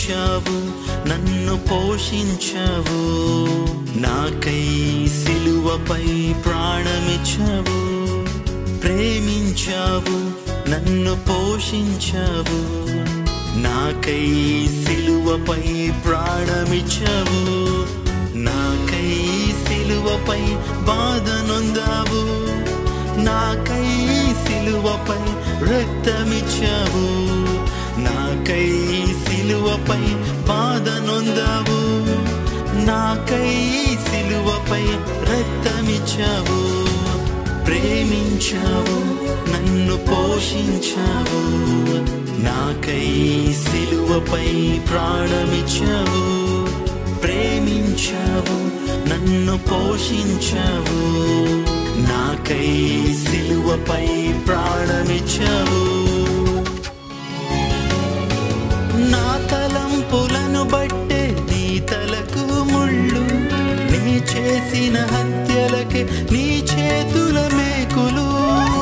ప్రేమించావు నన్ను పోషించావు నాకై సిలువపై ప్రాణమిచ్చావు ప్రేమించావు నన్ను పోషించావు నాకై సిలువపై ప్రాణమిచ్చావు నాకై సిలువపై బాధ నొందావు నాకై సిలువపై రక్తమిచ్చావు నాకై సిలువపై బాధ నొందావు నాకై సిలువపై రక్తమిచ్చావు ప్రేమించావు నన్ను పోషించావు నాకై సిలువపై ప్రాణమిచ్చావు ప్రేమించావు నన్ను పోషించావు నాకై సిలువపై ప్రాణమిచ్చావు నా తలంపులను బట్టే నీ తలకు ముళ్ళు నీ చేసిన హత్యలకే నీ చేతుల మేకులు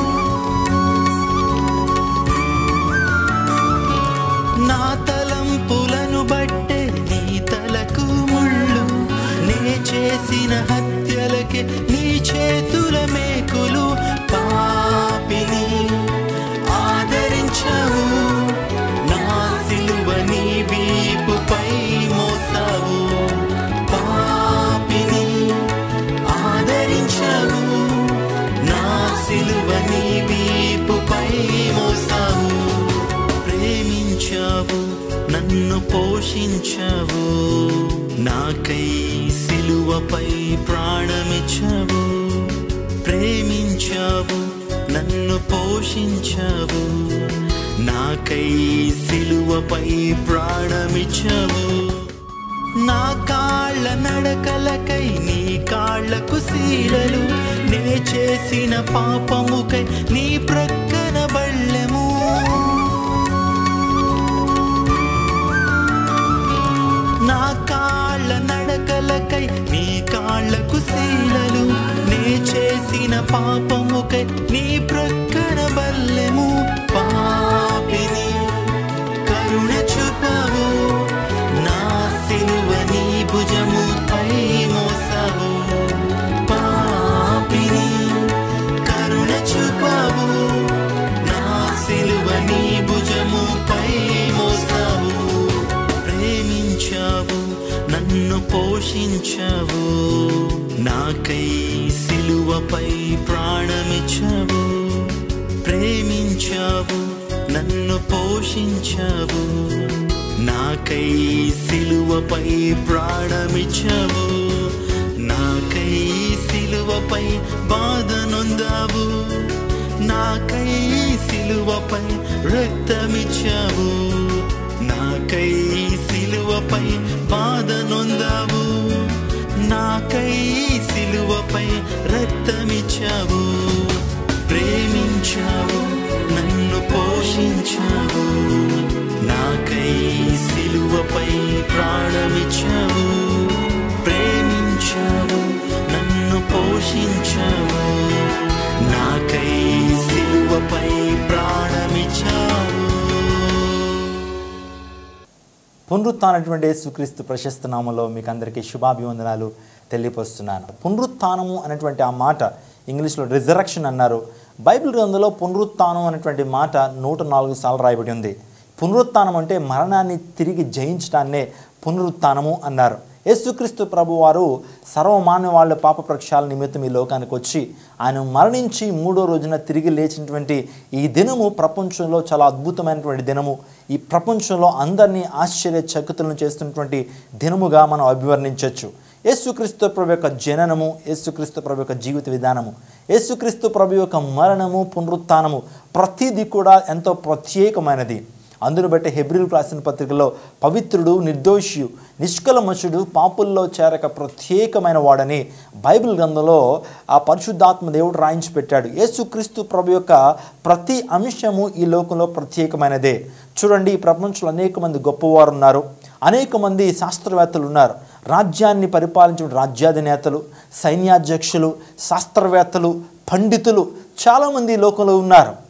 నా తలంపులను బట్టే నీ తలకు ముళ్ళు నే చేసిన హత్యలకే నీ చేతుల మేకులు పాపిని ఆదరించావు నా సిలువ నీ వీపుపై మోసావు పాపిని ఆదరించావు నా సిలువ నీ వీపుపై మోసావు ప్రేమించావు నన్ను పోషించావు నాకై సిలువపై ప్రాణమిచ్చావు ప్రేమించావు నన్ను పోషించావు నాకై సిలువపై ప్రాణమిచ్చావు నా కాళ్ళ నడకలకై నీ కాళ్ళకు సీలలు నే చేసిన పాపముకై నీ ప్రక్కన బళ్ళెము నా కాళ్ళ నడకలకై నీ కాళ్ళకు శీలలు నే చేసిన పాపముకై నీ ప్రక్కన బల్లెము పాపిని కరుణ చూపావు నా సిలువ నీ భుజముపై మోసావు పాపిని కరుణ చూపావు నా సిలువ నీ భుజముపై మోసావు ప్రేమించావు నన్ను పోషించావు నాకై సిలువపై ప్రాణమిచ్చావు ప్రేమించావు నన్ను పోషించావు నాకై సిలువపై ప్రాణమిచ్చావు నాకై సిలువపై బాధ నొందావు నాకై సిలువపై రక్తమిచ్చావు నాకై సిలువపై బాధ నొందావు నాకై సిలువపై రక్తమిచ్చావు ప్రేమించావు నన్ను పోషించావు నాకై సిలువపై ప్రాణమిచ్చావు ప్రేమించావు నన్ను పోషించావు నాకై సిలువపై ప్రాణమిచ్చావు పునరుత్నటువంటి యేసుక్రీస్తు ప్రశస్త నామంలో మీకు అందరికీ శుభాభివందనాలు తెలియపరుస్తున్నాను పునరుత్నము అనేటువంటి ఆ మాట ఇంగ్లీష్లో రిజరక్షన్ అన్నారు బైబిల్ గ్రంథంలో పునరుత్నం అనేటువంటి మాట నూట నాలుగు సార్లు రాయబడి ఉంది పునరుత్నం అంటే మరణాన్ని తిరిగి జయించడాన్నే పునరుత్నము అన్నారు యేసుక్రీస్తు ప్రభు వారు సర్వమానవాళ్ళ పాప ప్రక్షాళ నిమిత్తం ఈ లోకానికి వచ్చి ఆయన మరణించి మూడో రోజున తిరిగి లేచినటువంటి ఈ దినము ప్రపంచంలో చాలా అద్భుతమైనటువంటి దినము ఈ ప్రపంచంలో అందరినీ ఆశ్చర్యచకితులను చేస్తున్నటువంటి దినముగా మనం అభివర్ణించవచ్చు యేసుక్రీస్తు ప్రభు యొక్క జననము యేసుక్రీస్తు ప్రభు యొక్క జీవిత విధానము యేసుక్రీస్తు ప్రభు యొక్క మరణము పునరుత్నము ప్రతిదీ కూడా ఎంతో ప్రత్యేకమైనది అందును బట్టి హెబ్రిల్ రాసిన పత్రికలో పవిత్రుడు నిర్దోషి నిష్కలమశుడు పాపుల్లో చేరక ప్రత్యేకమైన వాడని బైబిల్ గ్రంథంలో ఆ పరిశుద్ధాత్మ దేవుడు రాయించి పెట్టాడు యేసుక్రీస్తు ప్రభు యొక్క ప్రతి అంశము ఈ లోకంలో ప్రత్యేకమైనదే చూడండి ఈ ప్రపంచంలో అనేక మంది గొప్పవారు ఉన్నారు అనేక మంది శాస్త్రవేత్తలు ఉన్నారు రాజ్యాన్ని పరిపాలించిన రాజ్యాధినేతలు సైన్యాధ్యక్షులు శాస్త్రవేత్తలు పండితులు చాలామంది ఈ లోకంలో ఉన్నారు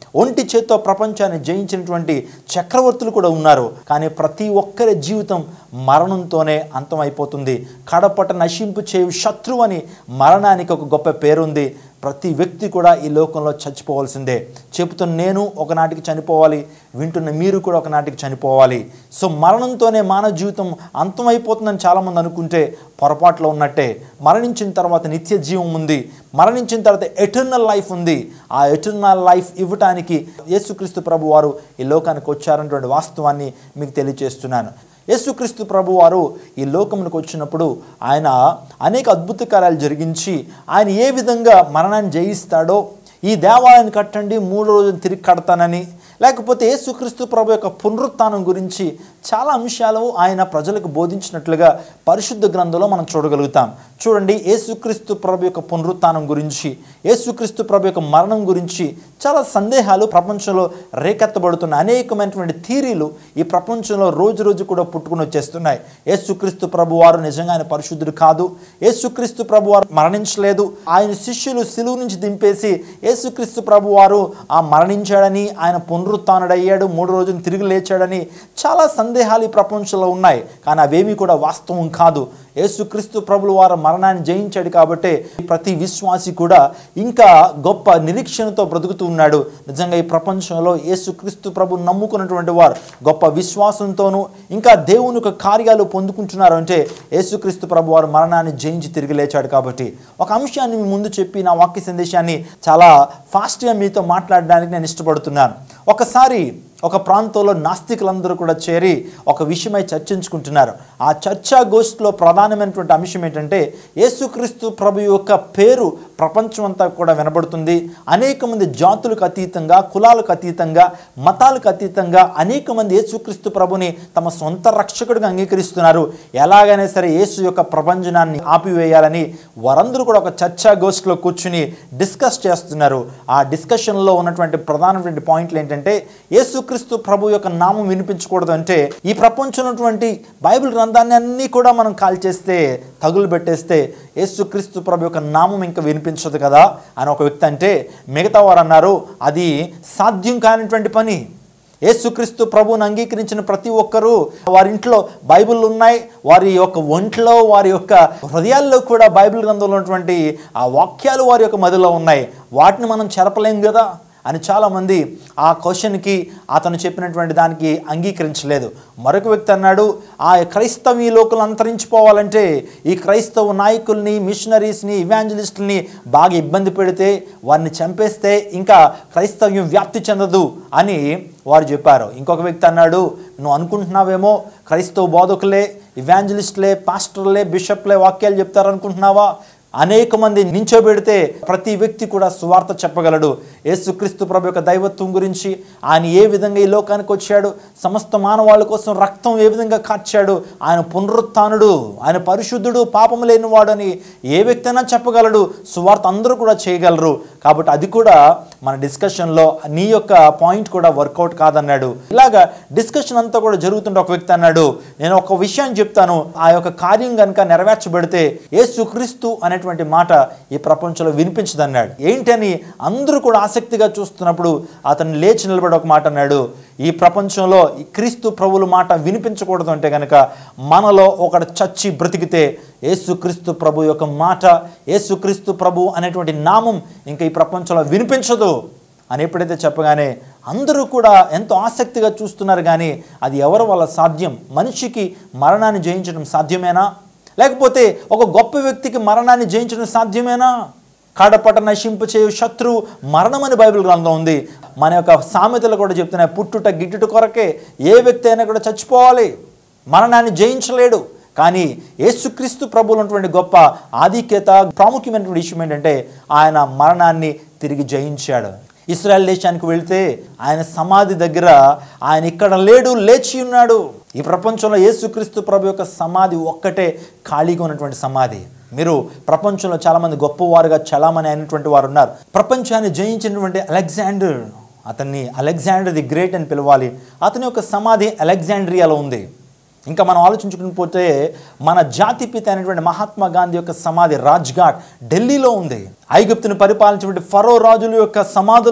ఒంటి చేత్తో ప్రపంచాన్ని జయించినటువంటి చక్రవర్తులు కూడా ఉన్నారు కానీ ప్రతి ఒక్కరి జీవితం మరణంతోనే అంతమైపోతుంది కడపట నశింపు చేయు శత్రువు అని మరణానికి ఒక గొప్ప పేరుంది ప్రతి వ్యక్తి కూడా ఈ లోకంలో చచ్చిపోవాల్సిందే చెబుతున్న నేను ఒకనాటికి చనిపోవాలి వింటున్న మీరు కూడా ఒకనాటికి చనిపోవాలి సో మరణంతోనే మానవ జీవితం అంతమైపోతుందని చాలామంది అనుకుంటే పొరపాట్లో ఉన్నట్టే మరణించిన తర్వాత నిత్య జీవం ఉంది మరణించిన తర్వాత ఎటర్నల్ లైఫ్ ఉంది ఆ ఎటర్నల్ లైఫ్ ఇవ్వటానికి యేసుక్రీస్తు ప్రభు వారు ఈ లోకానికి వచ్చారన్నటువంటి వాస్తవాన్ని మీకు తెలియజేస్తున్నాను యేసుక్రీస్తు ప్రభు వారు ఈ లోకమునికి వచ్చినప్పుడు ఆయన అనేక అద్భుత కార్యాలు జరిగించి ఆయన ఏ విధంగా మరణాన్ని జయిస్తాడో ఈ దేవాలయాన్ని కట్టండి మూడు రోజులు తిరిగి కడతానని లేకపోతే యేసుక్రీస్తు ప్రభు యొక్క పునరుత్థానం గురించి చాలా అంశాలు ఆయన ప్రజలకు బోధించినట్లుగా పరిశుద్ధ గ్రంథంలో మనం చూడగలుగుతాం చూడండి యేసుక్రీస్తు ప్రభు యొక్క పునరుత్థానం గురించి యేసుక్రీస్తు ప్రభు యొక్క మరణం గురించి చాలా సందేహాలు ప్రపంచంలో రేకెత్తబడుతున్న అనేకమైనటువంటి థీరీలు ఈ ప్రపంచంలో రోజు రోజు కూడా పుట్టుకుని వచ్చేస్తున్నాయి యేసుక్రీస్తు ప్రభు వారు నిజంగా ఆయన పరిశుద్ధుడు కాదు యేసుక్రీస్తు ప్రభు వారు మరణించలేదు ఆయన శిష్యులు సిలువు నుంచి దింపేసి యేసుక్రీస్తు ప్రభు వారు ఆ మరణించాడని ఆయన పునరుత్డయ్యాడు మూడు రోజులు తిరిగి లేచాడని చాలా సందేహాలు ఈ ప్రపంచంలో ఉన్నాయి కానీ అవేమీ కూడా వాస్తవం కాదు యేసుక్రీస్తు ప్రభులు వారు మరణాన్ని జయించాడు కాబట్టి ప్రతి విశ్వాసి కూడా ఇంకా గొప్ప నిరీక్షణతో బ్రతుకుతూ ఉన్నాడు నిజంగా ఈ ప్రపంచంలో యేసుక్రీస్తు ప్రభు నమ్ముకున్నటువంటి వారు గొప్ప విశ్వాసంతోనూ ఇంకా దేవుని యొక్క కార్యాలు పొందుకుంటున్నారు అంటే యేసుక్రీస్తు ప్రభు వారు మరణాన్ని జయించి తిరిగి లేచాడు కాబట్టి ఒక అంశాన్ని మీ ముందు చెప్పి నా వాక్య సందేశాన్ని చాలా ఫాస్ట్గా మీతో మాట్లాడడానికి నేను ఇష్టపడుతున్నాను ఒకసారి ఒక ప్రాంతంలో నాస్తికులందరూ కూడా చేరి ఒక విషయమై చర్చించుకుంటున్నారు ఆ చర్చా గోష్ఠిలో ప్రధానమైనటువంటి అంశం ఏంటంటే యేసుక్రీస్తు ప్రభు యొక్క పేరు ప్రపంచం అంతా కూడా వినబడుతుంది అనేక మంది జాతులకు అతీతంగా కులాలకు అతీతంగా మతాలకు అతీతంగా అనేక మంది యేసుక్రీస్తు ప్రభుని తమ సొంత రక్షకుడిగా అంగీకరిస్తున్నారు ఎలాగైనా సరే యేసు యొక్క ప్రపంచనాన్ని ఆపివేయాలని వారందరూ కూడా ఒక చర్చా గోష్ఠిలో కూర్చుని డిస్కస్ చేస్తున్నారు ఆ డిస్కషన్లో ఉన్నటువంటి ప్రధానమైన పాయింట్లు ఏంటంటే యేసుక్రీస్తు ప్రభు యొక్క నామం వినిపించకూడదు అంటే ఈ ప్రపంచంలో ఉన్నటువంటి బైబిల్ గ్రంథాన్ని అన్నీ కూడా మనం కాల్ చేస్తే తగులు పెట్టేస్తే యేసుక్రీస్తు ప్రభు యొక్క నామం ఇంకా వినిపించదు కదా అని ఒక వ్యక్తి అంటే మిగతా వారు అన్నారు అది సాధ్యం కానిటువంటి పని యేసుక్రీస్తు ప్రభువుని అంగీకరించిన ప్రతి ఒక్కరూ వారి ఇంట్లో బైబిల్ ఉన్నాయి వారి యొక్క ఒంట్లో వారి యొక్క హృదయాల్లో కూడా బైబిల్ గ్రంథంలో ఉన్నటువంటి ఆ వాక్యాలు వారి యొక్క మదిలో ఉన్నాయి వాటిని మనం చెరపలేం కదా అని చాలామంది ఆ క్వశ్చన్కి అతను చెప్పినటువంటి దానికి అంగీకరించలేదు మరొక వ్యక్తి అన్నాడు ఆ క్రైస్తవ ఈ లోకలు అంతరించిపోవాలంటే ఈ క్రైస్తవ నాయకుల్ని మిషనరీస్ని ఇవాంజలిస్టుల్ని బాగా ఇబ్బంది పెడితే వారిని చంపేస్తే ఇంకా క్రైస్తవ్యం వ్యాప్తి చెందదు అని వారు చెప్పారు ఇంకొక వ్యక్తి అన్నాడు నువ్వు అనుకుంటున్నావేమో క్రైస్తవ బోధకులే ఇవాంజలిస్టులే పాస్టర్లే బిషప్లే వాక్యాలు చెప్తారు అనుకుంటున్నావా అనేక మంది నించోబెడితే ప్రతి వ్యక్తి కూడా సువార్త చెప్పగలడు యేసుక్రీస్తు ప్రభు యొక్క దైవత్వం గురించి ఆయన ఏ విధంగా ఈ లోకానికి వచ్చాడు సమస్త మానవాళి కోసం రక్తం ఏ విధంగా కార్చాడు ఆయన పునరుత్నుడు ఆయన పరిశుద్ధుడు పాపం లేనివాడు అని ఏ వ్యక్తి అయినా చెప్పగలడు సువార్త అందరూ కూడా చేయగలరు కాబట్టి అది కూడా మన డిస్కషన్లో నీ యొక్క పాయింట్ కూడా వర్కౌట్ కాదన్నాడు ఇలాగా డిస్కషన్ అంతా కూడా జరుగుతుంటే ఒక వ్యక్తి అన్నాడు నేను ఒక విషయాన్ని చెప్తాను ఆ యొక్క కార్యం కనుక నెరవేర్చబడితే యేసుక్రీస్తు అనేటువంటి మాట ఈ ప్రపంచంలో వినిపించదన్నాడు ఏంటని అందరూ కూడా ఆసక్తిగా చూస్తున్నప్పుడు అతను లేచి నిలబడి ఒక మాట అన్నాడు ఈ ప్రపంచంలో ఈ క్రీస్తు ప్రభుల మాట వినిపించకూడదు అంటే కనుక మనలో ఒకడు చచ్చి బ్రతికితే యేసుక్రీస్తు ప్రభు యొక్క మాట యేసుక్రీస్తు ప్రభు అనేటువంటి నామం ఇంకా ఈ ప్రపంచంలో వినిపించదు అని ఎప్పుడైతే చెప్పగానే అందరూ కూడా ఎంతో ఆసక్తిగా చూస్తున్నారు కానీ అది ఎవరి వల్ల సాధ్యం మనిషికి మరణాన్ని జయించడం సాధ్యమేనా లేకపోతే ఒక గొప్ప వ్యక్తికి మరణాన్ని జయించడం సాధ్యమేనా కడపట నశింపు చేయు శత్రువు మరణమని బైబిల్ గ్రంథం ఉంది మన యొక్క సామెతలు కూడా చెప్తున్నాయి పుట్టుట గిట్టుట కొరకే ఏ వ్యక్తి అయినా కూడా చచ్చిపోవాలి మరణాన్ని జయించలేడు కానీ యేసుక్రీస్తు ప్రభువులు ఉన్నటువంటి గొప్ప ఆధిక్యత ప్రాముఖ్యమైనటువంటి విషయం ఏంటంటే ఆయన మరణాన్ని తిరిగి జయించాడు ఇస్రాయల్ దేశానికి వెళ్తే ఆయన సమాధి దగ్గర ఆయన ఇక్కడ లేడు లేచి ఉన్నాడు ఈ ప్రపంచంలో యేసుక్రీస్తు ప్రభు యొక్క సమాధి ఒక్కటే ఖాళీగా ఉన్నటువంటి సమాధి మీరు ప్రపంచంలో చాలామంది గొప్పవారుగా చలామణి అయినటువంటి వారు ఉన్నారు ప్రపంచాన్ని జయించినటువంటి అలెగ్జాండర్ అతన్ని అలెగ్జాండర్ ది గ్రేట్ అని పిలవాలి అతని యొక్క సమాధి అలెగ్జాండ్రియాలో ఉంది ఇంకా మనం ఆలోచించుకుని పోతే మన జాతిపిత అయినటువంటి మహాత్మా గాంధీ యొక్క సమాధి రాజ్ఘాట్ ఢిల్లీలో ఉంది ఐగుప్తుని పరిపాలించినటువంటి ఫరో రాజుల యొక్క సమాధులు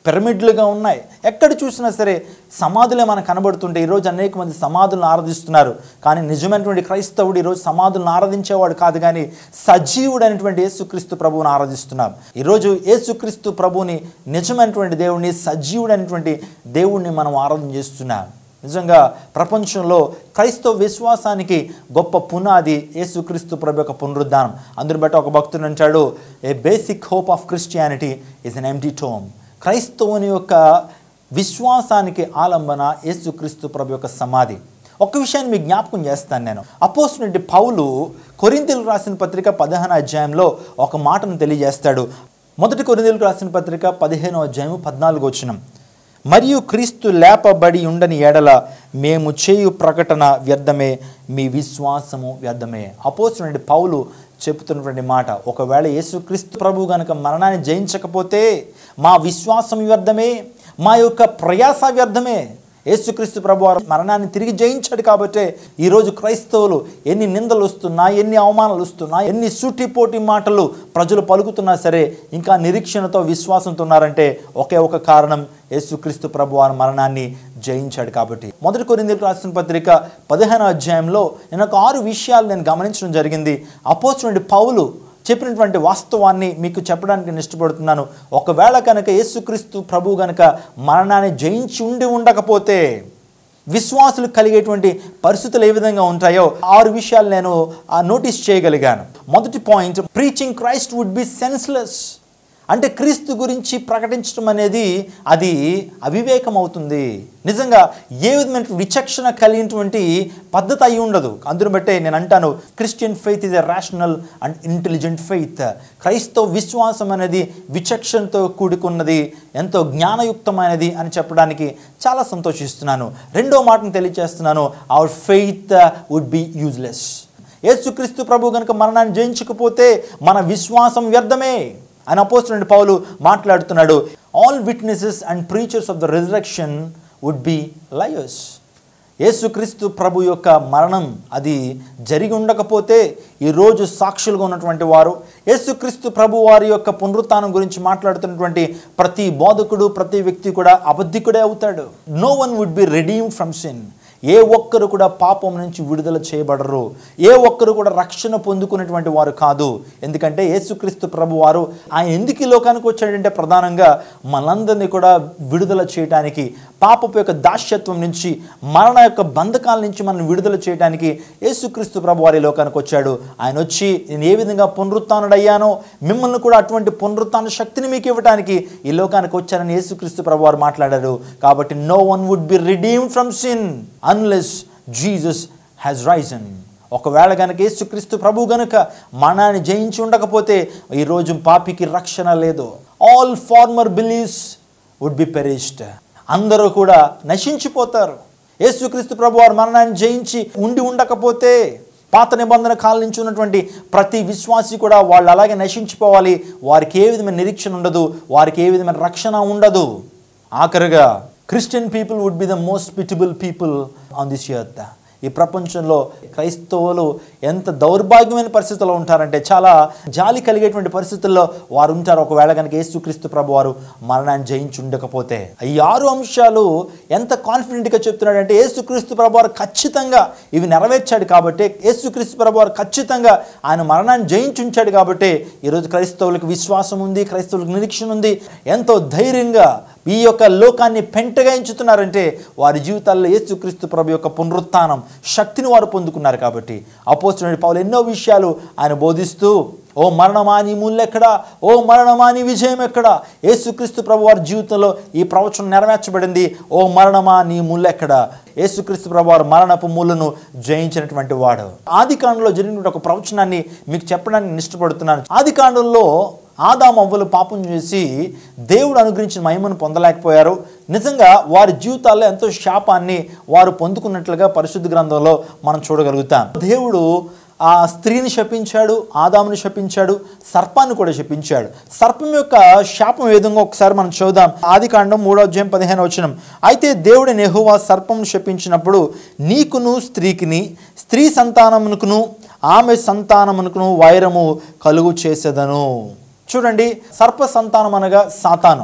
పిరమిడ్లుగా ఉన్నాయి ఎక్కడ చూసినా సరే సమాధులే మనకు కనబడుతుంటే ఈరోజు అనేక మంది సమాధులను ఆరాధిస్తున్నారు కానీ నిజమైనటువంటి క్రైస్తవుడు ఈరోజు సమాధులను ఆరాధించేవాడు కాదు కానీ సజీవుడు అయినటువంటి యేసుక్రీస్తు ప్రభువుని ఆరాధిస్తున్నాం ఈరోజు యేసుక్రీస్తు ప్రభువుని నిజమైనటువంటి దేవుడిని సజీవుడు అయినటువంటి దేవుడిని మనం ఆరాధన చేస్తున్నాం నిజంగా ప్రపంచంలో క్రైస్తవ విశ్వాసానికి గొప్ప పునాది యేసుక్రీస్తు ప్రభు యొక్క పునరుద్ధానం అందుని బట్టి ఒక భక్తుడు అంటాడు a basic hope of Christianity is an empty tomb క్రైస్తవుని యొక్క విశ్వాసానికి ఆలంబన యేసుక్రీస్తు ప్రభు యొక్క సమాధి ఒక విషయాన్ని మీకు జ్ఞాపకం చేస్తాను నేను అపోస్తున్నటి పౌలు కొరింతలు రాసిన పత్రిక పదహారు అధ్యాయంలో ఒక మాటను తెలియజేస్తాడు మొదటి కొరింతలకు రాసిన పత్రిక పదిహేనో అధ్యాయం పద్నాలుగు వచ్చినం మరియు క్రీస్తు లేపబడి ఉండని ఎడల మేము చేయు ప్రకటన వ్యర్థమే మీ విశ్వాసము వ్యర్థమే అపోస్తున్నటి పౌలు చెబుతున్నటువంటి మాట ఒకవేళ యేసుక్రీస్తు ప్రభు గనుక మరణాన్ని జయించకపోతే మా విశ్వాసం వ్యర్థమే మా యొక్క ప్రయాస వ్యర్థమే యేసుక్రీస్తు ప్రభు వారు మరణాన్ని తిరిగి జయించాడు కాబట్టే ఈరోజు క్రైస్తవులు ఎన్ని నిందలు వస్తున్నా ఎన్ని అవమానాలు వస్తున్నా ఎన్ని సూటిపోటి మాటలు ప్రజలు పలుకుతున్నా సరే ఇంకా నిరీక్షణతో విశ్వాసంతో ఉన్నారంటే ఒకే ఒక కారణం యేసుక్రీస్తు ప్రభు వారి మరణాన్ని జయించాడు కాబట్టి మొదటి కొరిందీలకు రాసిన పత్రిక పదిహేను అధ్యాయంలో నేను ఒక ఆరు విషయాలు నేను గమనించడం జరిగింది అపోజిట్ పౌలు చెప్పినటువంటి వాస్తవాన్ని మీకు చెప్పడానికి నేను ఇష్టపడుతున్నాను ఒకవేళ కనుక యేసుక్రీస్తు ప్రభు గనుక మరణాన్ని జయించి ఉండి ఉండకపోతే విశ్వాసులు కలిగేటువంటి పరిస్థితులు ఏ విధంగా ఉంటాయో ఆరు విషయాలు నేను ఆ నోటీస్ చేయగలిగాను మొదటి point preaching Christ would be senseless అంటే క్రీస్తు గురించి ప్రకటించడం అనేది అది అవివేకం అవుతుంది నిజంగా ఏ విధమైన విచక్షణ కలిగినటువంటి పద్ధతి అయి ఉండదు అందును బట్టే నేను అంటాను Christian faith is a rational and intelligent faith క్రైస్తవ విశ్వాసం అనేది విచక్షణతో కూడుకున్నది ఎంతో జ్ఞానయుక్తమైనది అని చెప్పడానికి చాలా సంతోషిస్తున్నాను రెండో మాటను తెలియజేస్తున్నాను our faith would be useless యేసుక్రీస్తు ప్రభు కనుక మరణాన్ని జయించకపోతే మన విశ్వాసం వ్యర్థమే అని అపోస్తున్న పౌలు మాట్లాడుతున్నాడు all witnesses and preachers of the resurrection would be liars యేసుక్రీస్తు ప్రభు యొక్క మరణం అది జరిగి ఉండకపోతే ఈరోజు సాక్షులుగా ఉన్నటువంటి వారు యేసుక్రీస్తు ప్రభు వారి యొక్క పునరుత్థానం గురించి మాట్లాడుతున్నటువంటి ప్రతి బోధకుడు ప్రతి వ్యక్తి కూడా అబద్ధికుడే అవుతాడు no one would be redeem from sin ఏ ఒక్కరు కూడా పాపం నుంచి విడుదల చేయబడరు ఏ ఒక్కరు కూడా రక్షణ పొందుకునేటువంటి వారు కాదు ఎందుకంటే యేసుక్రీస్తు ప్రభు వారు ఆయన ఎందుకు ఈ లోకానికి వచ్చాడంటే ప్రధానంగా మనందరినీ కూడా విడుదల చేయడానికి పాపపు యొక్క దాస్యత్వం నుంచి మరణ యొక్క బంధకాల నుంచి మనం విడుదల చేయడానికి యేసుక్రీస్తు ప్రభు వారి లోకానికి వచ్చాడు ఆయన వచ్చి నేను ఏ విధంగా పునరుత్డయ్యానో మిమ్మల్ని కూడా అటువంటి పునరుత్న శక్తిని మీకు ఇవ్వడానికి ఈ లోకానికి వచ్చానని యేసుక్రీస్తు ప్రభు వారు మాట్లాడారు కాబట్టి no one would be redeem from sin unless Jesus has risen ఒకవేళ గనక యేసుక్రీస్తు ప్రభు గనుక మరణాన్ని జయించి ఉండకపోతే ఈరోజు పాపికి రక్షణ లేదు all former believers would be perished అందరూ కూడా నశించిపోతారు యేసుక్రీస్తు ప్రభు వారు మరణాన్ని జయించి ఉండి ఉండకపోతే పాత నిబంధన కాలం నుంచి ఉన్నటువంటి ప్రతి విశ్వాసి కూడా వాళ్ళు అలాగే నశించిపోవాలి వారికి ఏ విధమైన నిరీక్షణ ఉండదు వారికి ఏ విధమైన రక్షణ ఉండదు ఆఖరిగా Christian people would be the most pitiable people on this earth ఈ ప్రపంచంలో క్రైస్తవులు ఎంత దౌర్భాగ్యమైన పరిస్థితుల్లో ఉంటారంటే చాలా జాలి కలిగేటువంటి పరిస్థితుల్లో వారు ఉంటారు ఒకవేళ కనుక యేసుక్రీస్తు ప్రభు వారు మరణాన్ని జయించి ఉండకపోతే ఈ ఆరు అంశాలు ఎంత కాన్ఫిడెంట్గా చెప్తున్నాడంటే యేసుక్రీస్తు ప్రభు వారు ఖచ్చితంగా ఇవి నెరవేర్చాడు కాబట్టి యేసుక్రీస్తు ప్రభు వారు ఖచ్చితంగా ఆయన మరణాన్ని జయించి ఉంచాడు కాబట్టి ఈరోజు క్రైస్తవులకు విశ్వాసం ఉంది క్రైస్తవులకు నిరీక్షణ ఉంది ఎంతో ధైర్యంగా ఈ యొక్క లోకాన్ని పెంటగా ఎంచుతున్నారంటే వారి జీవితాల్లో యేసుక్రీస్తు ప్రభు యొక్క పునరుత్థానం శక్తిని వారు పొందుకున్నారు కాబట్టి అపోస్తున్న పౌలు ఎన్నో విషయాలు ఆయన బోధిస్తూ ఓ మరణమా నీ ముల్లెక్కడా ఓ మరణమా నీ విజయం ఎక్కడా యేసుక్రీస్తు ప్రభు వారి జీవితంలో ఈ ప్రవచనం నెరవేర్చబడింది ఓ మరణమా నీ ముల్లెక్కడా యేసుక్రీస్తు ప్రభు వారు మరణపు ముళ్ళను జయించినటువంటి వాడు ఆది కాండంలో జరిగిన ఒక ప్రవచనాన్ని మీకు చెప్పడానికి నేను ఇష్టపడుతున్నాను ఆది కాండంలో ఆదాము అవ్వలు పాపం చేసి దేవుడు అనుగ్రహించిన మహిమను పొందలేకపోయారు నిజంగా వారి జీవితాల్లో ఎంతో శాపాన్ని వారు పొందుకున్నట్లుగా పరిశుద్ధ గ్రంథంలో మనం చూడగలుగుతాం దేవుడు ఆ స్త్రీని శపించాడు ఆదాముని శపించాడు సర్పాన్ని కూడా శపించాడు సర్పం యొక్క శాపం ఏ విధంగా ఒకసారి మనం చూద్దాం ఆది కాండం మూడో అధ్యాయం పదిహేను వచనం అయితే దేవుడి నెహువా సర్పం శపించినప్పుడు నీకును స్త్రీకిని స్త్రీ సంతానమునకును ఆమె సంతానమునకును వైరము కలుగు చేసేదను చూడండి సర్ప సంతానం అనగా సాతాను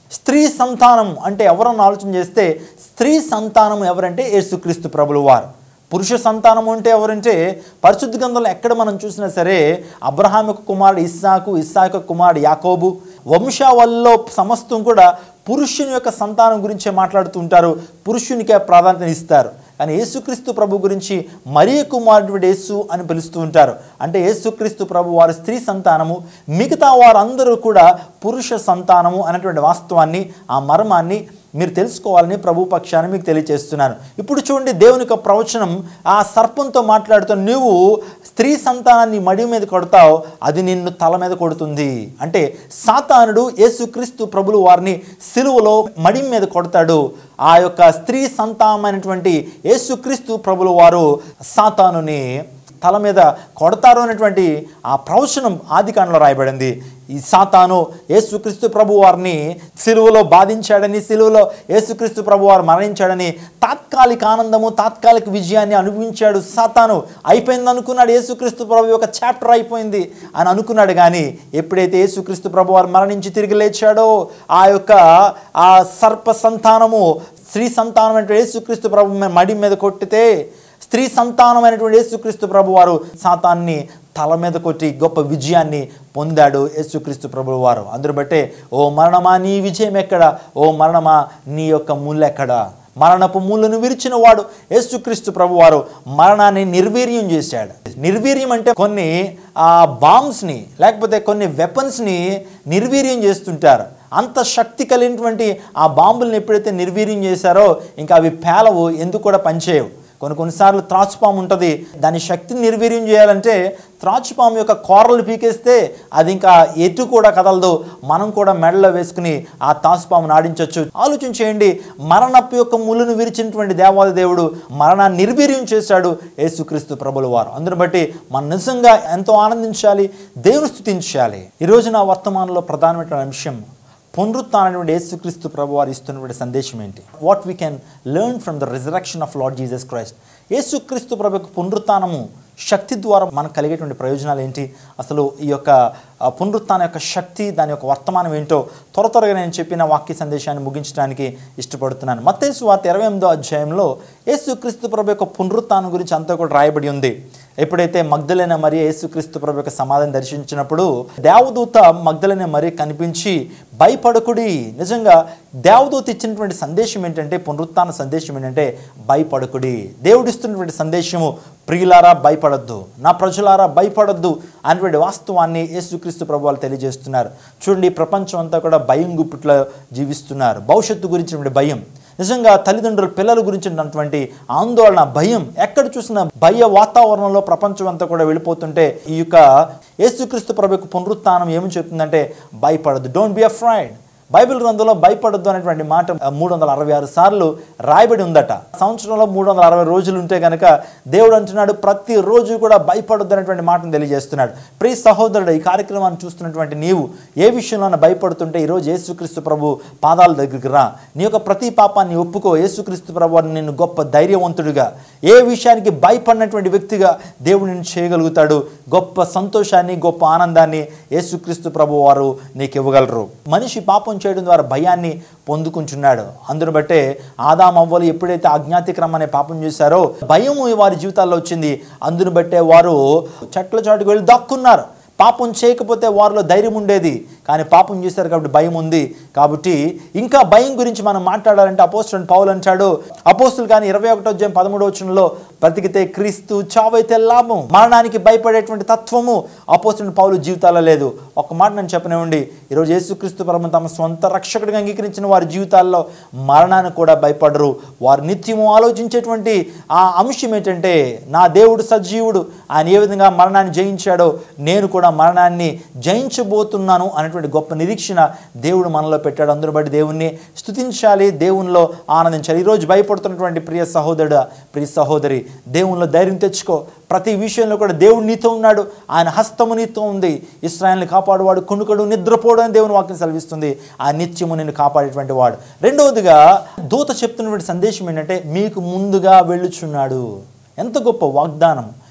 స్త్రీ సంతానం అంటే ఎవరన్నా ఆలోచన చేస్తే స్త్రీ సంతానం ఎవరంటే యేసుక్రీస్తు ప్రభులు వారు పురుష సంతానం అంటే ఎవరంటే పరిశుద్ధ గ్రంథంలో ఎక్కడ మనం చూసినా సరే అబ్రహాం యొక్క కుమారుడు ఇస్సాకు ఇస్సాకు యొక్క కుమారుడు యాకోబు వంశావళిలో సమస్తం కూడా పురుషుని యొక్క సంతానం గురించే మాట్లాడుతూ ఉంటారు పురుషునికే ప్రాధాన్యత ఇస్తారు కానీ యేసుక్రీస్తు ప్రభు గురించి మరీ కుమారుడు యేసు అని పిలుస్తూ ఉంటారు అంటే యేసుక్రీస్తు ప్రభు వారి స్త్రీ సంతానము మిగతా వారందరూ కూడా పురుష సంతానము అనేటువంటి వాస్తవాన్ని ఆ మర్మాన్ని మీరు తెలుసుకోవాలని ప్రభు పక్షాన్ని మీకు తెలియజేస్తున్నాను ఇప్పుడు చూడండి దేవుని యొక్క ప్రవచనం ఆ సర్పంతో మాట్లాడుతూ నువ్వు స్త్రీ సంతానాన్ని మడి మీద కొడతావు అది నిన్ను తల మీద కొడుతుంది అంటే సాతానుడు యేసుక్రీస్తు ప్రభులు వారిని సిలువలో మడి మీద కొడతాడు ఆ యొక్క స్త్రీ సంతానమైనటువంటి యేసుక్రీస్తు ప్రభులు వారు సాతానుని తల మీద కొడతారు అనేటువంటి ఆ ప్రవచనం ఆదికాండలో రాయబడింది ఈ సాతాను యేసుక్రీస్తు ప్రభు వారిని సిలువలో బాధించాడని సిలువలో యేసుక్రీస్తు ప్రభు వారు మరణించాడని తాత్కాలిక ఆనందము తాత్కాలిక విజయాన్ని అనుభవించాడు సాతాను అయిపోయింది అనుకున్నాడు యేసుక్రీస్తు ప్రభు యొక్క చాప్టర్ అయిపోయింది అని అనుకున్నాడు కానీ ఎప్పుడైతే యేసుక్రీస్తు ప్రభు వారు మరణించి తిరిగి లేచాడో ఆ యొక్క ఆ సర్ప సంతానము స్త్రీ సంతానం అంటే యేసుక్రీస్తు ప్రభు మీద మడి మీద కొట్టితే స్త్రీ సంతానమైనటువంటి యేసుక్రీస్తు ప్రభు వారు సాతాన్ని తల మీద కొట్టి గొప్ప విజయాన్ని పొందాడు యేసుక్రీస్తు ప్రభు వారు అందరు బట్టే ఓ మరణమా నీ విజయం ఎక్కడ ఓ మరణమా నీ యొక్క ముళ్ళెక్కడ మరణపు ముళ్ళను విరిచిన వాడు యేసుక్రీస్తు ప్రభు వారు మరణాన్ని నిర్వీర్యం చేశాడు నిర్వీర్యం అంటే కొన్ని ఆ బాంబ్స్ని లేకపోతే కొన్ని వెపన్స్ని నిర్వీర్యం చేస్తుంటారు అంత శక్తి కలిగినటువంటి ఆ బాంబుల్ని ఎప్పుడైతే నిర్వీర్యం చేశారో ఇంకా అవి పేలవు ఎందుకు కూడా పనిచేయవు కొన్ని కొన్నిసార్లు త్రాచుపాము ఉంటుంది దాని శక్తిని నిర్వీర్యం చేయాలంటే త్రాచుపాము యొక్క కూరలు పీకేస్తే అది ఇంకా ఎటు కూడా కదలదు మనం కూడా మెడలో వేసుకుని ఆ తాచుపామును ఆడించవచ్చు ఆలోచన చేయండి మరణపు యొక్క ముళ్ళను విరిచినటువంటి దేవాది దేవుడు మరణాన్ని నిర్వీర్యం చేశాడు యేసుక్రీస్తు ప్రభుల వారు అందుని బట్టి మనం నిజంగా ఎంతో ఆనందించాలి దేవుని స్థుతించాలి ఈరోజు నా వర్తమానంలో ప్రధానమైన అంశం పునరుత్నటువంటి యేసుక్రీస్తు ప్రభు వారు ఇస్తున్నటువంటి సందేశం ఏంటి what we can learn from the resurrection of Lord Jesus Christ యేసుక్రీస్తు ప్రభు యొక్క పునరుత్నము శక్తి ద్వారా మనకు కలిగేటువంటి ప్రయోజనాలు ఏంటి అసలు ఈ యొక్క ఆ, పునరుత్థానం యొక్క శక్తి దాని యొక్క వర్తమానం ఏంటో త్వర త్వరగా నేను చెప్పిన వాక్య సందేశాన్ని ముగించడానికి ఇష్టపడుతున్నాను మత్తేసు వార్త ఇరవై ఎనిమిదో అధ్యాయంలో యేసుక్రీస్తు ప్రభు యొక్క పునరుత్థానం గురించి అంతా కూడా రాయబడి ఉంది ఎప్పుడైతే మగ్ధలైన మరి యేసుక్రీస్తు ప్రభు యొక్క సమాధిని దర్శించినప్పుడు దేవదూత మగ్ధలైన మరి కనిపించి భయపడకుడి నిజంగా దేవదూత ఇచ్చినటువంటి సందేశం ఏంటంటే పునరుత్థాన సందేశం ఏంటంటే భయపడకుడి దేవుడు ఇస్తున్నటువంటి సందేశము ప్రియులారా భయపడద్దు నా ప్రజలారా భయపడద్దు అనేటువంటి వాస్తవాన్ని యేసుక్రీస్తు ప్రభు వాళ్ళు తెలియజేస్తున్నారు చూడండి ఈ ప్రపంచం అంతా కూడా భయం గుప్పిట్లో జీవిస్తున్నారు భవిష్యత్తు గురించినటువంటి భయం నిజంగా తల్లిదండ్రుల పిల్లల గురించినటువంటి ఆందోళన భయం ఎక్కడ చూసినా భయ వాతావరణంలో ప్రపంచం అంతా కూడా వెళ్ళిపోతుంటే ఈ యొక్క యేసుక్రీస్తు ప్రభు యొక్క పునరుత్థానం ఏమి చెప్తుందంటే భయపడద్దు డోంట్ బి అఫ్రైడ్ బైబిల్ గ్రంథంలో భయపడద్దు అనేటువంటి మాట మూడు వందల అరవై ఆరు సార్లు రాయబడి ఉందట సంవత్సరంలో మూడు వందల అరవై రోజులు ఉంటే కనుక దేవుడు అంటున్నాడు ప్రతి రోజు కూడా భయపడొద్దు అనేటువంటి మాటను తెలియజేస్తున్నాడు ప్రియ సహోదరుడు ఈ కార్యక్రమాన్ని చూస్తున్నటువంటి నీవు ఏ విషయంలో భయపడుతుంటే ఈరోజు యేసుక్రీస్తు ప్రభు పాదాల దగ్గరికి రా నీ యొక్క ప్రతి పాపాన్ని ఒప్పుకో యేసుక్రీస్తు ప్రభు వారిని నిన్ను గొప్ప ధైర్యవంతుడిగా ఏ విషయానికి భయపడినటువంటి వ్యక్తిగా దేవుడు నిన్ను చేయగలుగుతాడు గొప్ప సంతోషాన్ని గొప్ప ఆనందాన్ని యేసుక్రీస్తు ప్రభు వారు నీకు ఇవ్వగలరు మనిషి పాపం చేయడం ద్వారా భయాన్ని పొందుకుంటున్నాడు అందును బట్టే ఆదాం అవ్వలు ఎప్పుడైతే అజ్ఞాతిక్రమం అనే పాపం చేశారో భయము వారి జీవితాల్లో వచ్చింది అందును బట్టే వారు చెట్ల చాటుకు వెళ్ళి దాక్కున్నారు పాపం చేయకపోతే వారిలో ధైర్యం ఉండేది కానీ పాపం చేశారు కాబట్టి భయం ఉంది కాబట్టి ఇంకా భయం గురించి మనం మాట్లాడాలంటే అపోస్తుడు పౌలు అంటాడు అపోస్తులు కానీ ఇరవై ఒకటో అధ్యాయం పదమూడో వచనంలో బ్రతికితే క్రీస్తు చావైతే లాభం మరణానికి భయపడేటువంటి తత్వము అపోస్తుడు పౌలు జీవితాల్లో లేదు ఒక మాట నేను చెప్పనివ్వండి ఈరోజు యేసుక్రీస్తు పరమ తమ సొంత రక్షకుడిగా అంగీకరించిన వారి జీవితాల్లో మరణానికి కూడా భయపడరు వారు నిత్యము ఆలోచించేటువంటి ఆ అంశం ఏంటంటే నా దేవుడు సజీవుడు ఆయన ఏ విధంగా మరణాన్ని జయించాడో నేను కూడా మరణాన్ని జయించబోతున్నాను అనేటువంటి గొప్ప నిరీక్షణ దేవుడు మనలో పెట్టాడు అందును బట్టి దేవుణ్ణి స్తుతించాలి దేవునిలో ఆనందించాలి ఈరోజు భయపడుతున్నటువంటి ప్రియ సహోదరుడు ప్రియ సహోదరి దేవునిలో ధైర్యం తెచ్చుకో ప్రతి విషయంలో కూడా దేవుడు నీతో ఉన్నాడు ఆయన హస్తము నీతో ఉంది ఇస్రాయల్ని కాపాడువాడు కొనుకడు నిద్రపోవడం అని దేవుని వాక్యం సెలవిస్తుంది ఆ నిత్యము నిన్ను కాపాడేటువంటి వాడు రెండవదిగా దూత చెప్తున్నటువంటి సందేశం ఏంటంటే మీకు ముందుగా వెళ్ళుచున్నాడు ఎంత గొప్ప వాగ్దానం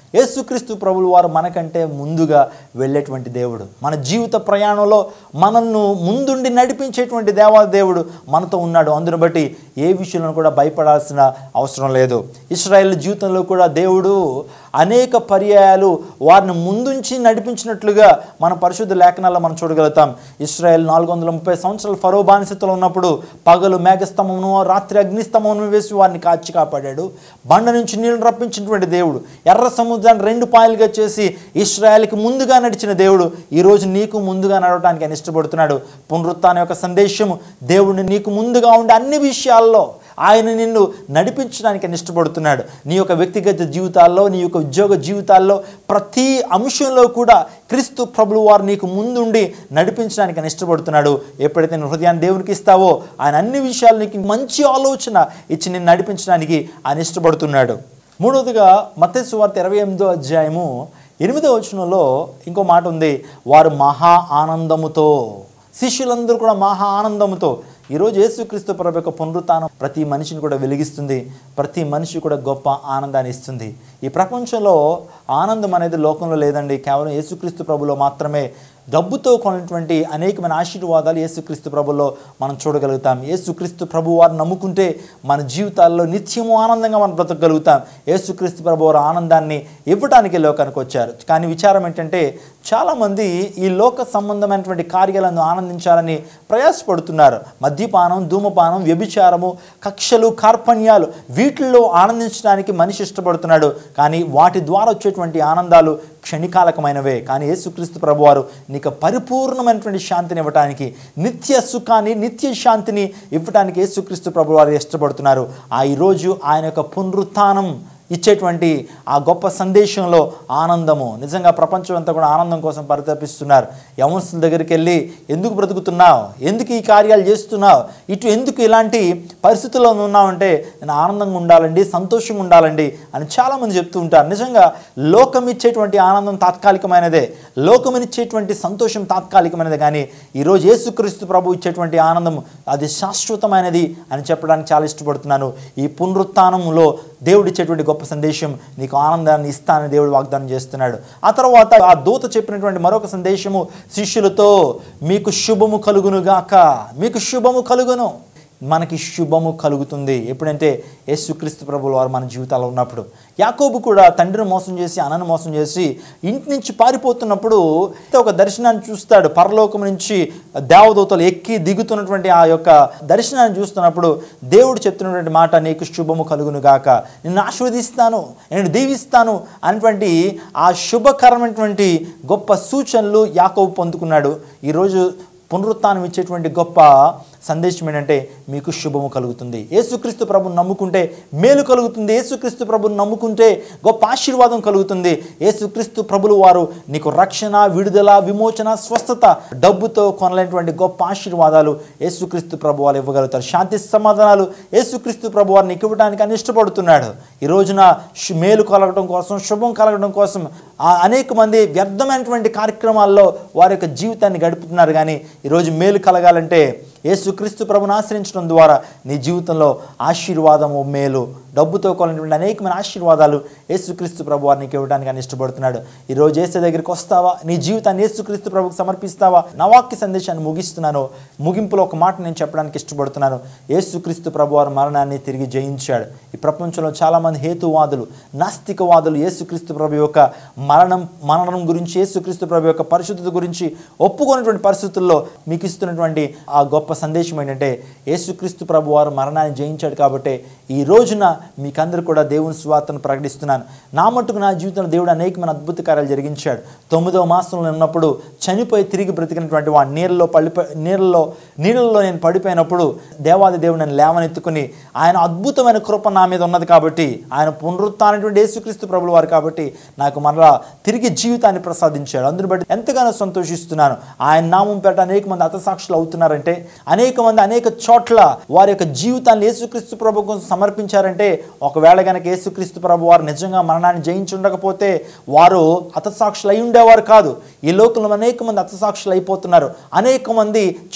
యేసుక్రీస్తు ప్రభులు వారు మనకంటే ముందుగా వెళ్ళేటువంటి దేవుడు మన జీవిత ప్రయాణంలో మనల్ని ముందుండి నడిపించేటువంటి దేవా దేవుడు మనతో ఉన్నాడు అందును బట్టి ఏ విషయంలో కూడా భయపడాల్సిన అవసరం లేదు ఇస్రాయేల్ జీవితంలో కూడా దేవుడు అనేక పర్యాయాలు వారిని ముందుంచి నడిపించినట్లుగా మన పరిశుద్ధ లేఖనాల్లో మనం చూడగలుగుతాం ఇస్రాయేల్ నాలుగు వందల ముప్పై సంవత్సరాలు ఫరో బానిసతలో ఉన్నప్పుడు పగలు మేఘస్తంభమును రాత్రి అగ్నిస్తంభమును వేసి వారిని కాచి కాపాడాడు బండ నుంచి నీళ్లు రప్పించినటువంటి దేవుడు ఎర్ర సముద్రాన్ని రెండు పాయలుగా చేసి ఇస్రాయేల్కి ముందుగా నడిచిన దేవుడు ఈరోజు నీకు ముందుగా నడవడానికి ఆయన ఇష్టపడుతున్నాడు పునరుత్థానం యొక్క సందేశము దేవుడిని నీకు ముందుగా ఉండే అన్ని విషయాల్లో ఆయన నిన్ను నడిపించడానికి ఆయన ఇష్టపడుతున్నాడు నీ యొక్క వ్యక్తిగత జీవితాల్లో నీ యొక్క ఉద్యోగ జీవితాల్లో ప్రతి అంశంలో కూడా క్రీస్తు ప్రభులు వారు నీకు ముందుండి నడిపించడానికి ఆయన ఇష్టపడుతున్నాడు ఎప్పుడైతే నీ హృదయాన్ని దేవునికి ఇస్తావో ఆయన అన్ని విషయాలు నీకు మంచి ఆలోచన ఇచ్చి నేను నడిపించడానికి ఆయన ఇష్టపడుతున్నాడు మూడవదిగా మత్స్సు వార్త ఇరవై ఎనిమిదో అధ్యాయము ఎనిమిదో వచనంలో ఇంకో మాట ఉంది వారు మహా ఆనందముతో శిష్యులందరూ కూడా మహా ఆనందముతో ఈరోజు యేసుక్రీస్తు ప్రభు యొక్క పునరుత్థానం ప్రతి మనిషిని కూడా వెలిగిస్తుంది ప్రతి మనిషి కూడా గొప్ప ఆనందాన్ని ఇస్తుంది ఈ ప్రపంచంలో ఆనందం అనేది లోకంలో లేదండి కేవలం యేసుక్రీస్తు ప్రభులో మాత్రమే డబ్బుతో కొన్నటువంటి అనేకమైన ఆశీర్వాదాలు యేసుక్రీస్తు ప్రభులో మనం చూడగలుగుతాం యేసుక్రీస్తు ప్రభు వారిని నమ్ముకుంటే మన జీవితాల్లో నిత్యము ఆనందంగా మనం బ్రతకగలుగుతాం యేసుక్రీస్తు ప్రభు వారు ఆనందాన్ని ఇవ్వడానికి లోకానికి వచ్చారు కానీ విచారం ఏంటంటే చాలామంది ఈ లోక సంబంధమైనటువంటి కార్యాలను ఆనందించాలని ప్రయాసపడుతున్నారు మద్యపానం ధూమపానం వ్యభిచారము కక్షలు కార్పణ్యాలు వీటిల్లో ఆనందించడానికి మనిషి ఇష్టపడుతున్నాడు కానీ వాటి ద్వారా వచ్చేటువంటి ఆనందాలు క్షణికాలకమైనవే కానీ యేసుక్రీస్తు ప్రభువారు నీకు పరిపూర్ణమైనటువంటి శాంతిని ఇవ్వటానికి నిత్య సుఖాన్ని నిత్య శాంతిని ఇవ్వటానికి యేసుక్రీస్తు ప్రభువారు ఇష్టపడుతున్నారు ఆ ఈరోజు ఆయన యొక్క పునరుత్థానం ఇచ్చేటువంటి ఆ గొప్ప సందేశంలో ఆనందము నిజంగా ప్రపంచం అంతా కూడా ఆనందం కోసం పరితపిస్తున్నారు యవనస్తుల దగ్గరికి వెళ్ళి ఎందుకు బ్రతుకుతున్నావు ఎందుకు ఈ కార్యాలు చేస్తున్నావు ఇటు ఎందుకు ఇలాంటి పరిస్థితుల్లో ఉన్నావంటే నేను ఆనందంగా ఉండాలండి సంతోషంగా ఉండాలండి అని చాలామంది చెప్తూ ఉంటారు నిజంగా లోకం ఇచ్చేటువంటి ఆనందం తాత్కాలికమైనదే లోకమిచ్చేటువంటి సంతోషం తాత్కాలికమైనదే కానీ ఈరోజు యేసుక్రీస్తు ప్రభు ఇచ్చేటువంటి ఆనందం అది శాశ్వతమైనది అని చెప్పడానికి చాలా ఇష్టపడుతున్నాను ఈ పునరుత్థానంలో దేవుడు ఇచ్చేటువంటి గొప్ప సందేశం నీకు ఆనందాన్ని ఇస్తానని దేవుడు వాగ్దానం చేస్తున్నాడు ఆ తర్వాత ఆ దూత చెప్పినటువంటి మరొక సందేశము శిష్యులతో మీకు శుభము కలుగునుగాక మీకు శుభము కలుగును మనకి శుభము కలుగుతుంది ఎప్పుడంటే యేసుక్రీస్తు ప్రభులు వారు మన జీవితాల్లో ఉన్నప్పుడు యాకోబు కూడా తండ్రిని మోసం చేసి అన్నను మోసం చేసి ఇంటి నుంచి పారిపోతున్నప్పుడు ఒక దర్శనాన్ని చూస్తాడు పరలోకం నుంచి దేవదూతలు ఎక్కి దిగుతున్నటువంటి ఆ యొక్క దర్శనాన్ని చూస్తున్నప్పుడు దేవుడు చెప్తున్నటువంటి మాట నీకు శుభము కలుగును గాక నిన్ను ఆశీర్వదిస్తాను నేను దీవిస్తాను అనేటువంటి ఆ శుభకరమైనటువంటి గొప్ప సూచనలు యాకోబు పొందుకున్నాడు ఈరోజు పునరుత్థానం ఇచ్చేటువంటి గొప్ప సందేశం ఏంటంటే మీకు శుభము కలుగుతుంది యేసుక్రీస్తు ప్రభుని నమ్ముకుంటే మేలు కలుగుతుంది యేసుక్రీస్తు ప్రభుని నమ్ముకుంటే గొప్ప ఆశీర్వాదం కలుగుతుంది యేసుక్రీస్తు ప్రభులు వారు నీకు రక్షణ విడుదల విమోచన స్వస్థత డబ్బుతో కొనలేనటువంటి గొప్ప ఆశీర్వాదాలు యేసుక్రీస్తు ప్రభు వారు ఇవ్వగలుగుతారు శాంతి సమాధానాలు యేసుక్రీస్తు ప్రభు వారిని ఇవ్వడానికి అని ఇష్టపడుతున్నాడు ఈ రోజున శు- మేలు కలగడం కోసం శుభం కలగడం కోసం ఆ అనేక మంది వ్యర్థమైనటువంటి కార్యక్రమాల్లో వారి యొక్క జీవితాన్ని గడుపుతున్నారు కానీ ఈరోజు మేలు కలగాలంటే యేసుక్రీస్తు ప్రభుని ఆశ్రయించడం ద్వారా నీ జీవితంలో ఆశీర్వాదము మేలు డబ్బుతో కొలినటువంటి అనేకమైన ఆశీర్వాదాలు యేసుక్రీస్తు ప్రభు వారికి ఇవ్వడానికి ఆయన ఇష్టపడుతున్నాడు ఈరోజు ఏసే దగ్గరికి వస్తావా నీ జీవితాన్ని యేసుక్రీస్తు ప్రభుకు సమర్పిస్తావా నా వాక్య సందేశాన్ని ముగిస్తున్నాను ముగింపులో ఒక మాట నేను చెప్పడానికి ఇష్టపడుతున్నాను యేసుక్రీస్తు ప్రభు వారి మరణాన్ని తిరిగి జయించాడు ఈ ప్రపంచంలో చాలామంది హేతువాదులు నాస్తికవాదులు యేసుక్రీస్తు ప్రభు యొక్క మరణం మరణం గురించి యేసుక్రీస్తు ప్రభు యొక్క పరిశుద్ధత గురించి ఒప్పుకున్నటువంటి పరిస్థితుల్లో మీకు ఇస్తున్నటువంటి ఆ గొప్ప సందేశం ఏంటంటే యేసుక్రీస్తు ప్రభు వారు మరణాన్ని జయించాడు కాబట్టి ఈ రోజున మీకందరూ కూడా దేవుని స్వార్థను ప్రకటిస్తున్నాను నా మట్టుకు నా జీవితంలో దేవుడు అనేకమైన అద్భుత కార్యాలు జరిగించాడు తొమ్మిదవ మాసంలో ఉన్నప్పుడు చనిపోయి తిరిగి బ్రతికినటువంటి వాడు నీళ్ళలో పడిపో నీళ్ళలో నీళ్ళలో నేను పడిపోయినప్పుడు దేవాది దేవుడు నన్ను లేవనెత్తుకుని ఆయన అద్భుతమైన కృప నా మీద ఉన్నది కాబట్టి ఆయన పునరుత్నటువంటి యేసుక్రీస్తు ప్రభులు వారు కాబట్టి నాకు మరలా తిరిగి జీవితాన్ని ప్రసాదించాడు అందుని బట్టి ఎంతగానో సంతోషిస్తున్నాను ఆయన నామం పేట అనేక మంది అతసాక్షులు అవుతున్నారంటే అనేక మంది అనేక చోట్ల వారి యొక్క జీవితాన్ని యేసుక్రీస్తు ప్రభు కోసం సమర్పించారంటే ఒకవేళ కనుక యేసుక్రీస్తు ప్రభు వారు నిజంగా మరణాన్ని జయించి ఉండకపోతే వారు అతసాక్షులు అయి ఉండేవారు కాదు ఈ లోకంలో అనేక మంది అతసాక్షులు అయిపోతున్నారు అనేక మంది చనిపోతున్నారు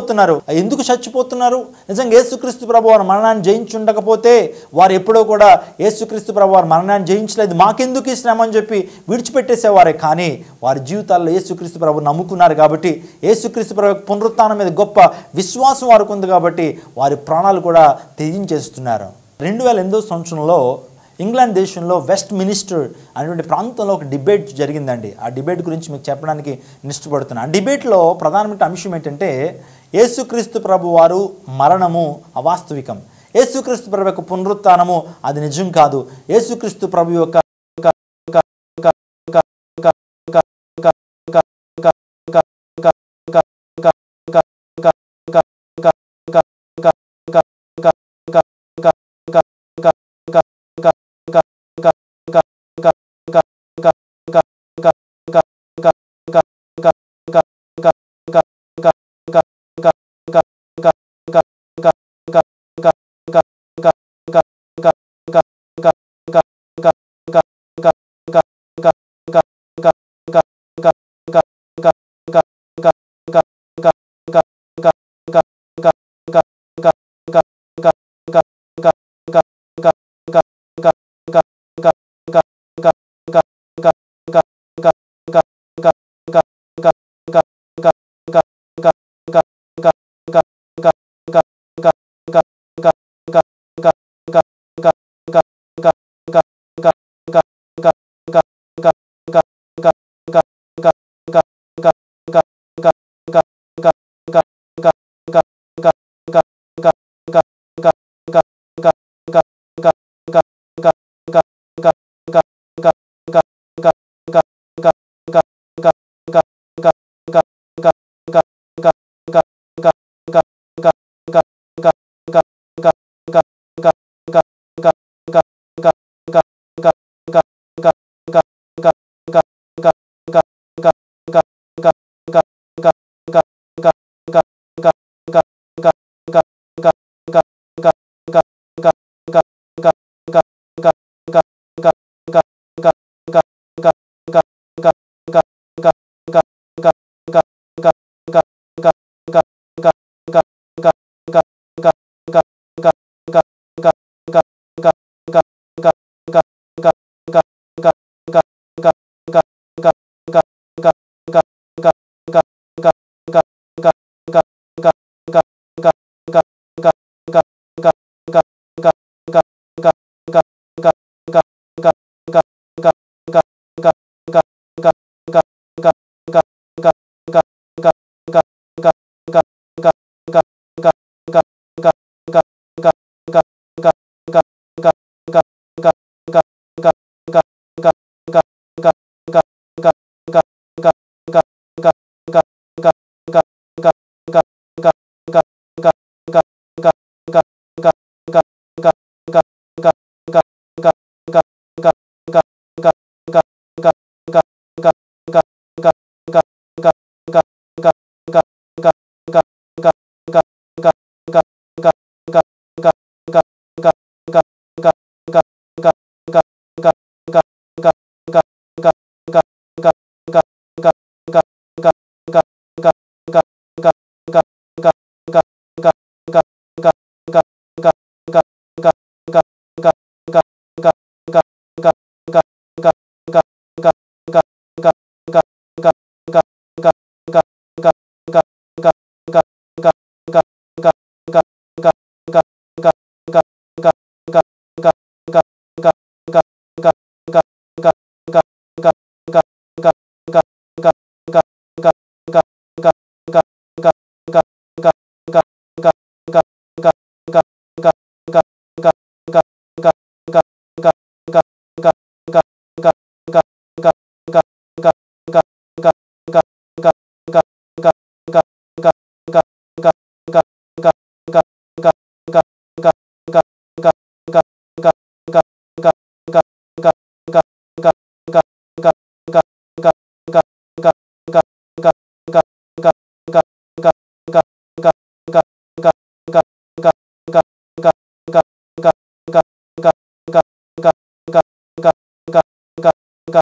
చచ్చిపోతున్నారు ఎందుకు చచ్చిపోతున్నారు నిజంగా యేసుక్రీస్తు ప్రభు వారు మరణాన్ని జయించుండకపోతే వారు ఎప్పుడో కూడా యేసుక్రీస్తు ప్రభు వారు మరణాన్ని జయించలేదు మాకెందుకు ఈ శ్రమ అని చెప్పి విడిచిపెట్టేసేవారే కానీ వారి జీవితాల్లో యేసుక్రీస్తు ప్రభు నమ్ముకున్నారు కాబట్టి యేసుక్రీస్తు ప్రభు పునరుత్థానం మీద గొప్ప విశ్వాసం వారికి ఉంది కాబట్టి వారి ప్రాణాలు కూడా త్యజించేస్తున్నారు రెండు వేల ఎనిమిదో సంవత్సరంలో ఇంగ్లాండ్ దేశంలో వెస్ట్ మినిస్టర్ అనేటువంటి ప్రాంతంలో ఒక డిబేట్ జరిగిందండి ఆ డిబేట్ గురించి మీకు చెప్పడానికి ఇష్టపడుతున్నాను ఆ డిబేట్లో ప్రధానమైన అంశం ఏంటంటే యేసుక్రీస్తు ప్రభు వారు మరణము అవాస్తవికం యేసుక్రీస్తు ప్రభు యొక్క పునరుత్థానము అది నిజం కాదు యేసుక్రీస్తు ప్రభు యొక్క